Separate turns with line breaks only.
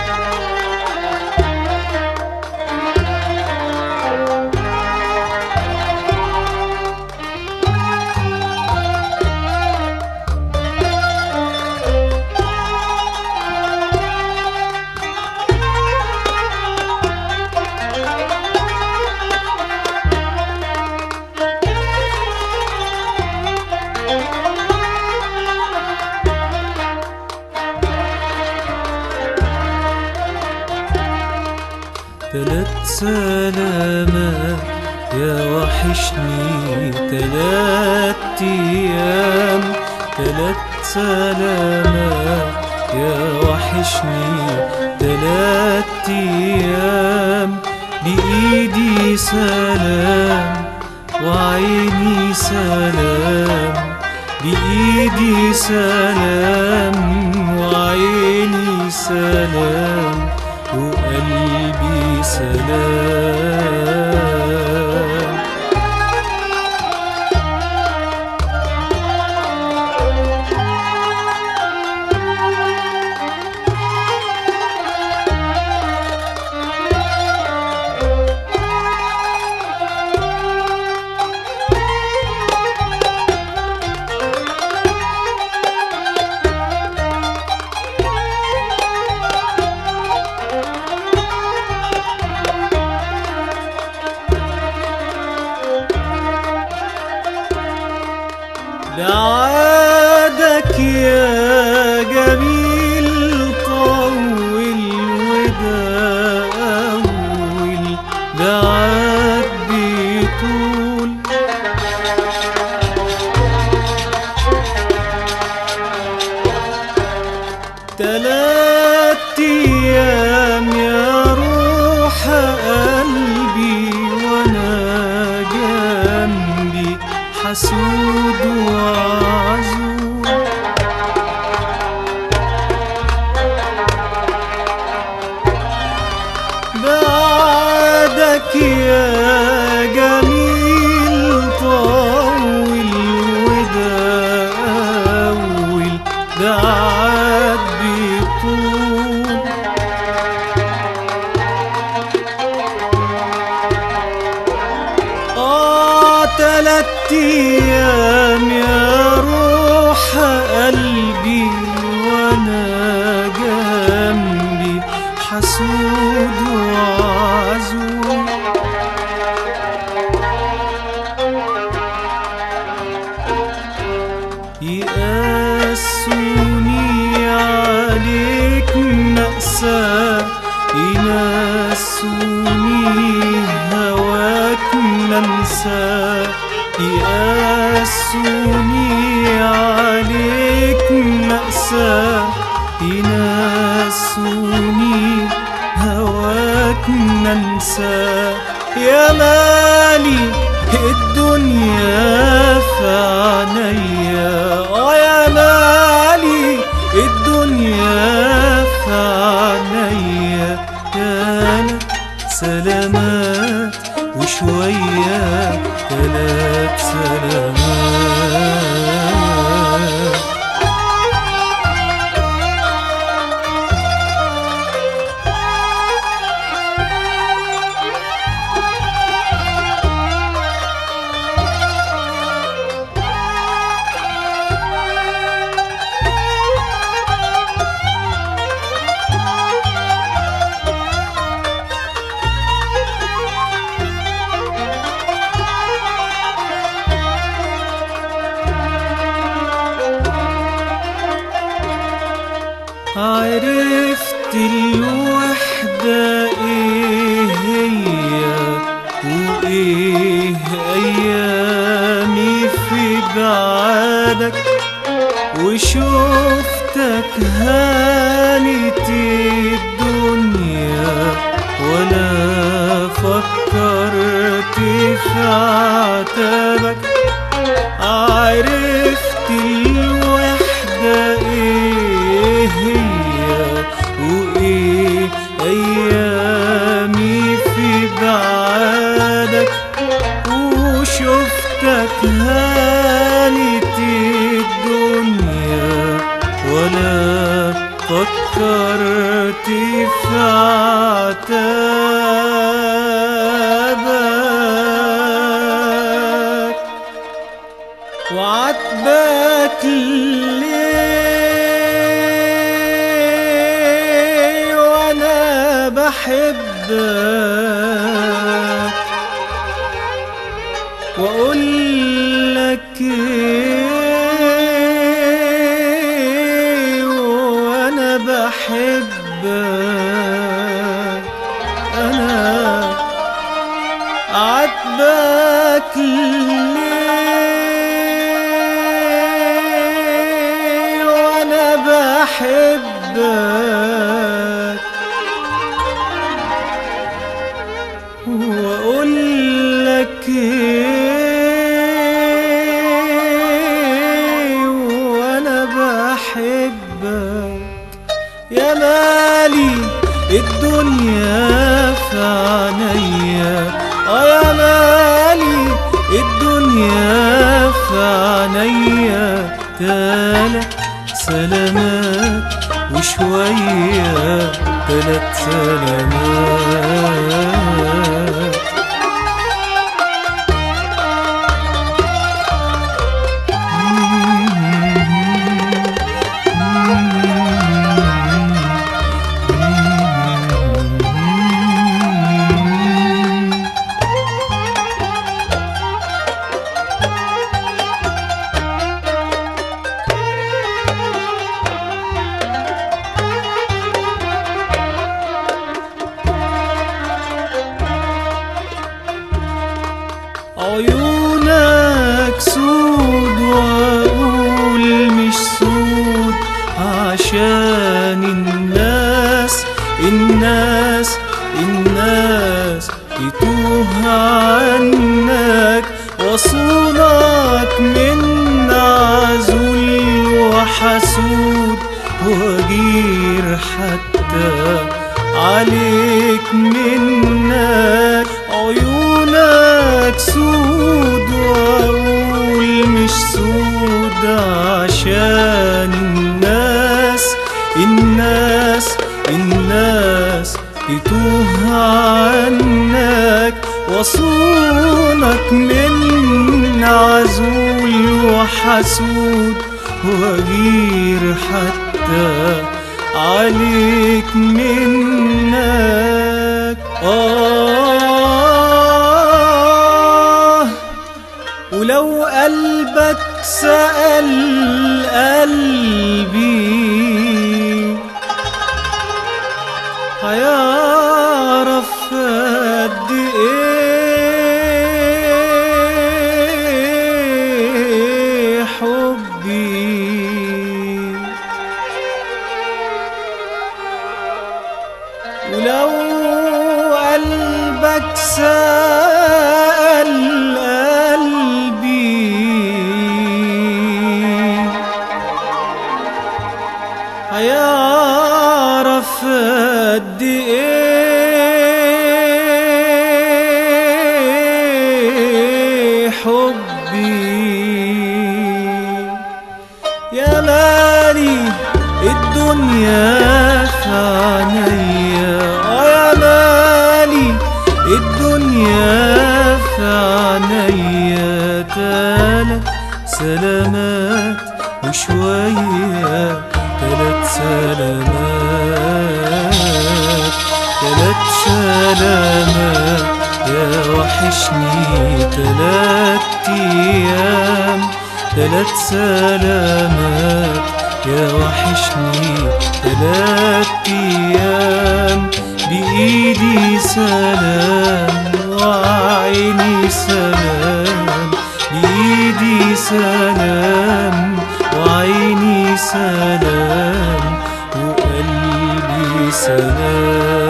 تلات سلامات يا وحشني تلات ايام تلات سلامات يا وحشني تلات ايام بايدي سلام وعيني سلام بايدي سلام وعيني سلام وقلبي سلام بعادك يا جميل طول وده أول بعد بيطول تلات أيام يا روح قلبي وأنا جنبي حسود وعزول بعدك يا جميل طول وده أول بعد بيطول آه تلات أيام يا روح قلبي وأنا جنبي حسود وعزول يقاسوني عليك مأساة ينسوني هواك منسى يقاسوني عليك مأساة ينسوني هواك ننسى يا مالي الدنيا في عينيا اه يا مالي الدنيا في عينيا انا سلامات وشوية تلات سلامات عرفت الوحدة ايه هي وايه ايامي في بعادك وشوفتك هانت الدنيا ولا فكرت في عتابك عرفت الوحدة ايه هي وايه ايامي في بعادك وشفتك هانت الدنيا ولا في عتابك وعاتبك ليه وانا بحبك واقول لك ايه وانا بحبك انا عاتبك ليه وانا بحبك واقول لك ايه وانا بحبك يا مالي الدنيا في عينيا اه يا مالي الدنيا في عينيا تلات سلامات وشوية تلات سلامات عيونك سود واقول مش سود عشان الناس الناس الناس يتوه عنك وصولك من عزول وحسود وغير حتى عليك منك عيونك سود واقول مش سود عشان الناس الناس الناس يتوه عنك وصونك من عزول وحسود وغير حتى عليك منك آه ولو قلبك سأل قلبي هيعرف قد ايه حبي ولو قلبك سأل قلبي هيعرف قد ايه حبي يا مالي الدنيا في عينيا اه يا مالي الدنيا في عينيا تلات سلامات وشوية تلات سلامات تلات سلامات يا وحشني تلات ايام تلات سلامات يا وحشني تلات ايام بايدي سلام وعيني سلام بايدي سلام وعيني سلام وقلبي سلام